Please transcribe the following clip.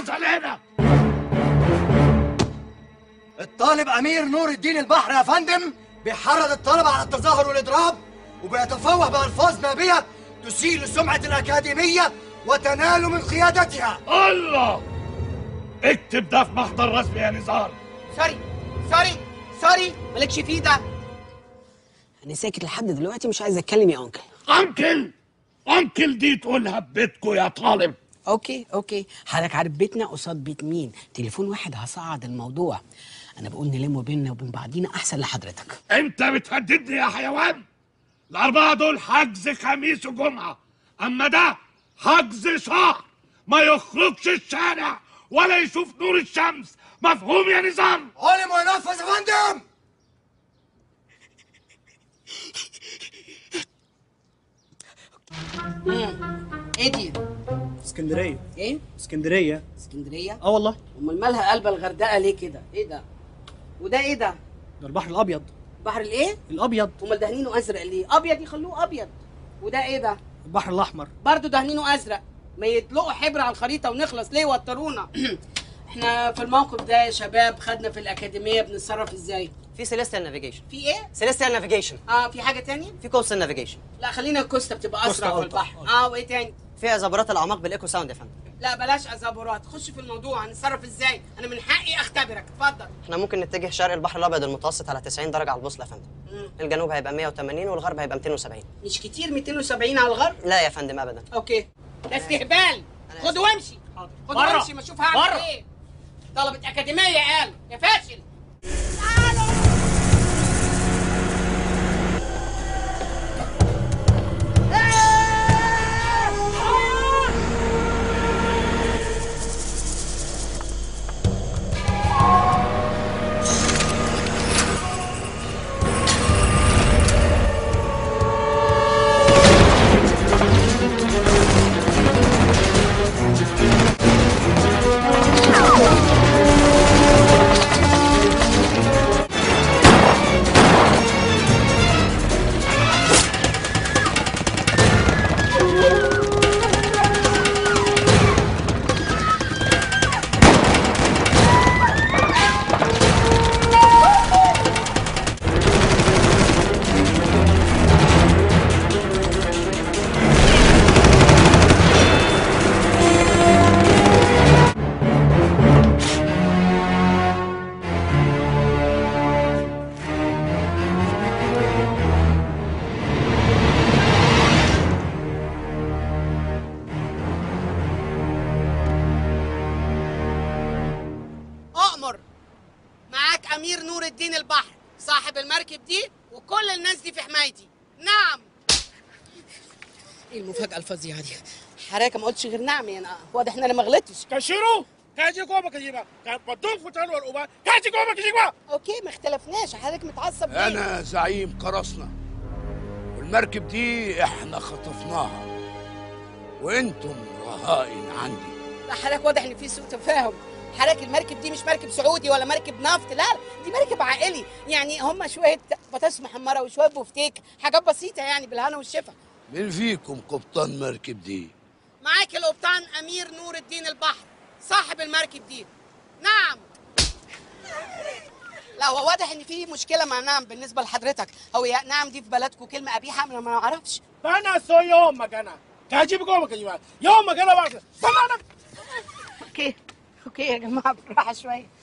حصل هنا الطالب امير نور الدين البحر يا فندم بيحرض الطلبه على التظاهر والاضراب وبيتفوه بالفاظ نابيه تسيء لسمعه الاكاديميه وتنال من قيادتها الله اكتب ده في محضر رسمي يا نزار سوري سوري سوري مالكش فيه ده انا ساكت لحد دلوقتي مش عايز اتكلم يا انكل انكل انكل دي تقولها ببيتكو يا طالب اوكي اوكي حضرتك عارف بيتنا قصاد بيت مين تليفون واحد هصعد الموضوع انا بقول نلم بيننا وبين بعضينا احسن لحضرتك انت بتهددني يا حيوان الاربعه دول حجز خميس وجمعه اما ده حجز شهر ما يخرجش الشارع ولا يشوف نور الشمس مفهوم يا نزار علم وينفذ يا فندم ايه دي اسكندريه ايه اسكندريه اسكندريه اه والله امال مالها قلب الغردقه ليه كده ايه ده وده ايه ده ده البحر الابيض بحر الايه الابيض امال دهنينه ازرق ليه ابيض يخلوه ابيض وده ايه ده البحر الاحمر برضه دهنينه ازرق ما يطلقوا حبر على الخريطه ونخلص ليه وترونا احنا في الموقف ده يا شباب خدنا في الاكاديميه بنتصرف ازاي في سيليستيال نافيجيشن في ايه سيليستيال نافيجيشن اه في حاجه تانية في كوستال نافيجيشن لا خلينا الكوستا بتبقى كوستا اسرع في ألطف. البحر اه وايه تاني في ازابورات الاعماق بالايكو ساوند يا فندم لا بلاش ازابورات خش في الموضوع هنتصرف ازاي انا من حقي اختبرك اتفضل احنا ممكن نتجه شرق البحر الابيض المتوسط على 90 درجه على البوصله يا فندم مم. الجنوب هيبقى 180 والغرب هيبقى 270 مش كتير 270 على الغرب لا يا فندم ابدا اوكي ده استهبال خد وامشي خد بره. وامشي ما اشوف هعمل بره. ايه طلبة أكاديمية قال يا فاشل أؤمر معاك أمير نور الدين البحر صاحب المركب دي وكل الناس دي في حمايتي نعم ايه المفاجأة الفظيعة دي حضرتك ما قلتش غير نعم يعني واضح ان انا ما غلطتش كاشيرو كاجي جوه كجيبا كان بدوك في تلو الأوبا كاجي جوه كجيبا اوكي ما اختلفناش حضرتك متعصب ليه أنا زعيم قرصنا والمركب دي إحنا خطفناها وأنتم رهائن عندي لا حضرتك واضح ان في سوء تفاهم حضرتك المركب دي مش مركب سعودي ولا مركب نفط لا لا، دي مركب عائلي يعني هم شويه بطاطس محمره وشويه بفتيك حاجات بسيطه يعني بالهنا والشفا مين فيكم قبطان مركب دي؟ معاك القبطان امير نور الدين البحر صاحب المركب دي نعم لا هو واضح ان في مشكله مع نعم بالنسبه لحضرتك هو يا نعم دي في بلدكم كلمه قبيحه انا ما اعرفش أنا سو يوم مكانا كاجي جوه كجيبا يوم مكانا بقى سمعنا اوكي اوكي يا جماعه بالراحه شويه